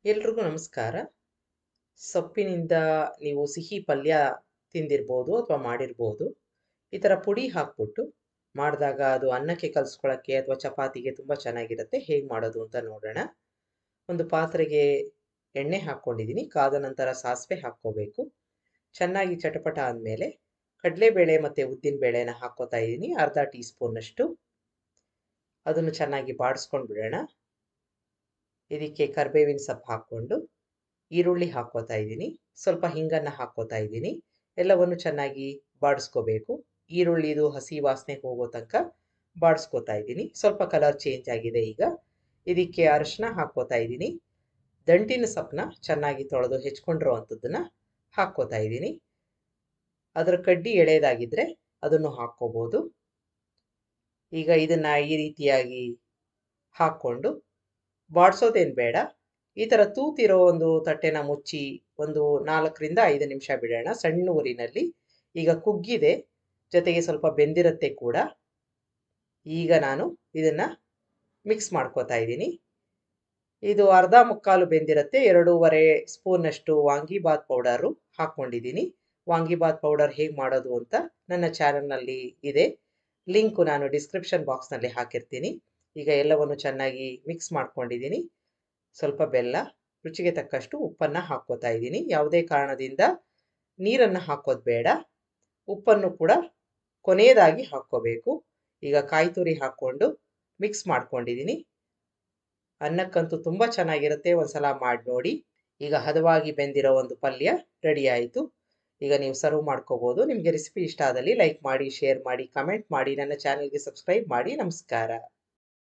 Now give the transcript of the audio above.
ಎಲ್ರಿಗೂ ನಮಸ್ಕಾರ. ಸೊಪ್ಪಿನಿಂದ ನೀವು ಸಿಹಿ ಪಲ್ಯ ತಿಂದಿರ್ಬೋದು ಅಥವಾ ಮಾಡಿರ್ಬೋದು. ಈ ಥರ ಪುಡಿ ಹಾಕ್ಬಿಟ್ಟು ಮಾಡಿದಾಗ ಅದು ಅನ್ನಕ್ಕೆ ಕಲ್ಸ್ಕೊಳ್ಳೋಕ್ಕೆ ಅಥವಾ ಚಪಾತಿಗೆ ತುಂಬ ಚೆನ್ನಾಗಿರುತ್ತೆ. ಹೇಗೆ ಮಾಡೋದು ಅಂತ ನೋಡೋಣ. ಒಂದು ಪಾತ್ರೆಗೆ ಎಣ್ಣೆ ಹಾಕ್ಕೊಂಡಿದ್ದೀನಿ. ಕಾದ ನಂತರ ಸಾಸಿವೆ ಹಾಕ್ಕೋಬೇಕು. ಚೆನ್ನಾಗಿ ಚಟಪಟ ಆದಮೇಲೆ ಕಡಲೆಬೇಳೆ ಮತ್ತು ಉದ್ದಿನ ಬೇಳೆನ ಹಾಕ್ಕೋತಾ ಇದ್ದೀನಿ. ಅರ್ಧ ಟೀ ಸ್ಪೂನಷ್ಟು. ಅದನ್ನು ಚೆನ್ನಾಗಿ ಬಾಡಿಸ್ಕೊಂಡು ಬಿಡೋಣ. ಇದಕ್ಕೆ ಕರಿಬೇವಿನ ಸೊಪ್ಪು ಹಾಕ್ಕೊಂಡು ಈರುಳ್ಳಿ ಹಾಕ್ಕೋತಾ ಇದ್ದೀನಿ. ಸ್ವಲ್ಪ ಹಿಂಗನ್ನು ಹಾಕ್ಕೋತಾ ಇದ್ದೀನಿ. ಎಲ್ಲವನ್ನು ಚೆನ್ನಾಗಿ ಬಾಡಿಸ್ಕೋಬೇಕು. ಈರುಳ್ಳಿದು ಹಸಿ ವಾಸನೆ ಹೋಗೋ ತನಕ ಬಾಡಿಸ್ಕೋತಾ ಇದ್ದೀನಿ. ಸ್ವಲ್ಪ ಕಲರ್ ಚೇಂಜ್ ಆಗಿದೆ ಈಗ. ಇದಕ್ಕೆ ಅರಿಶಿನ ಹಾಕ್ಕೋತಾ ಇದ್ದೀನಿ. ದಂಟಿನ ಸೊಪ್ಪನ್ನ ಚೆನ್ನಾಗಿ ತೊಳೆದು ಹೆಚ್ಕೊಂಡಿರೋ ಅಂಥದ್ದನ್ನ ಹಾಕ್ಕೋತಾ ಇದ್ದೀನಿ. ಅದರ ಕಡ್ಡಿ ಎಳೆದಾಗಿದ್ದರೆ ಅದನ್ನು ಹಾಕ್ಕೋಬೋದು. ಈಗ ಇದನ್ನು ಈ ರೀತಿಯಾಗಿ ಹಾಕ್ಕೊಂಡು ಬಾಡಿಸೋದೇನು ಬೇಡ. ಈ ಥರ ತೂತಿರೋ ಒಂದು ತಟ್ಟೆನ ಮುಚ್ಚಿ ಒಂದು 4ರಿಂದ 5 ನಿಮಿಷ ಬಿಡೋಣ ಸಣ್ಣ ಊರಿನಲ್ಲಿ. ಈಗ ಕುಗ್ಗಿದೆ. ಜೊತೆಗೆ ಸ್ವಲ್ಪ ಬೆಂದಿರುತ್ತೆ ಕೂಡ. ಈಗ ನಾನು ಇದನ್ನು ಮಿಕ್ಸ್ ಮಾಡ್ಕೋತಾ ಇದ್ದೀನಿ. ಇದು ಅರ್ಧ ಮುಕ್ಕಾಲು ಬೆಂದಿರುತ್ತೆ. 2 ಸ್ಪೂನಷ್ಟು ವಾಂಗಿಬಾತ್ ಪೌಡರು ಹಾಕ್ಕೊಂಡಿದ್ದೀನಿ. ವಾಂಗಿಬಾತ್ ಪೌಡರ್ ಹೇಗೆ ಮಾಡೋದು ಅಂತ ನನ್ನ ಚಾನಲ್‌ನಲ್ಲಿ ಇದೆ. ಲಿಂಕು ನಾನು ಡಿಸ್ಕ್ರಿಪ್ಷನ್ ಬಾಕ್ಸ್‌ನಲ್ಲಿ ಹಾಕಿರ್ತೀನಿ. ಈಗ ಎಲ್ಲವನ್ನು ಚೆನ್ನಾಗಿ ಮಿಕ್ಸ್ ಮಾಡ್ಕೊಂಡಿದ್ದೀನಿ. ಸ್ವಲ್ಪ ಬೆಲ್ಲ, ರುಚಿಗೆ ತಕ್ಕಷ್ಟು ಉಪ್ಪನ್ನು ಹಾಕ್ಕೋತಾ ಇದ್ದೀನಿ. ಯಾವುದೇ ಕಾರಣದಿಂದ ನೀರನ್ನು ಹಾಕೋದು ಬೇಡ. ಉಪ್ಪನ್ನು ಕೂಡ ಕೊನೆಯದಾಗಿ ಹಾಕ್ಕೋಬೇಕು. ಈಗ ಕಾಯಿ ತುರಿ ಹಾಕ್ಕೊಂಡು ಮಿಕ್ಸ್ ಮಾಡ್ಕೊಂಡಿದ್ದೀನಿ. ಅನ್ನಕ್ಕಂತೂ ತುಂಬ ಚೆನ್ನಾಗಿರುತ್ತೆ. ಒಂದ್ಸಲ ಮಾಡಿ ನೋಡಿ. ಈಗ ಹದವಾಗಿ ಬೆಂದಿರೋ ಒಂದು ಪಲ್ಯ ರೆಡಿ ಆಯಿತು. ಈಗ ನೀವು ಸರ್ವ್ ಮಾಡ್ಕೋಬೋದು. ನಿಮಗೆ ರೆಸಿಪಿ ಇಷ್ಟ ಆದಲ್ಲಿ ಲೈಕ್ ಮಾಡಿ, ಶೇರ್ ಮಾಡಿ, ಕಮೆಂಟ್ ಮಾಡಿ, ನನ್ನ ಚಾನಲ್‌ಗೆ ಸಬ್ಸ್ಕ್ರೈಬ್ ಮಾಡಿ. ನಮಸ್ಕಾರ.